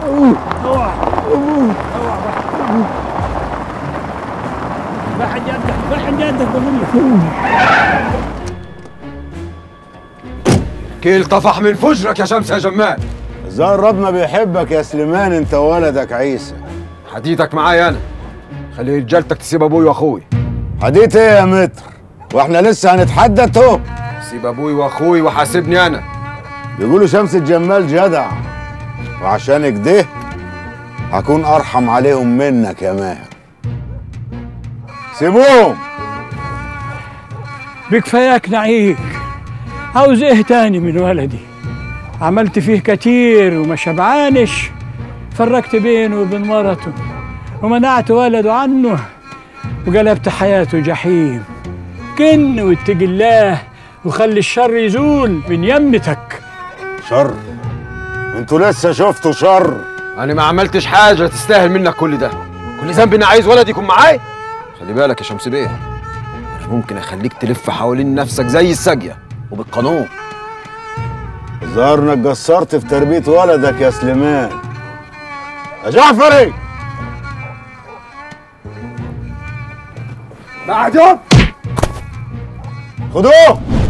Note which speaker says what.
Speaker 1: اوعى اوعى بحن يدك بحن يدك بقول لك
Speaker 2: كيل طفح من فجرك يا شمس يا جمال
Speaker 3: زار ربنا بيحبك يا سليمان انت ولدك عيسى
Speaker 2: حديثك معايا انا خلي رجالتك تسيب ابوي واخوي
Speaker 3: حديث ايه يا متر واحنا لسه هنتحدث اهو
Speaker 2: سيب ابوي واخوي وحاسبني انا
Speaker 3: بيقولوا شمس الجمال جدع وعشان كده هكون ارحم عليهم منك يا ماهر سيبوهم
Speaker 1: بكفاياك نعيك عاوز ايه تاني من ولدي عملت فيه كتير وما شبعانش فرقت بينه وبين مرته ومنعت ولده عنه وقلبت حياته جحيم كن واتقي الله وخلي الشر يزول من يمتك
Speaker 3: شر انتوا لسه شفتوا شر
Speaker 2: انا ما عملتش حاجه تستاهل منك كل ده كل ذنب انا عايز ولدي يكون معاي خلي بالك يا شمس بيه انا ممكن اخليك تلف حوالين نفسك زي الساقيه وبالقانون
Speaker 3: ظهر انك قصرت في تربية ولدك يا سليمان يا جعفري
Speaker 2: بعد يوم
Speaker 3: خدوه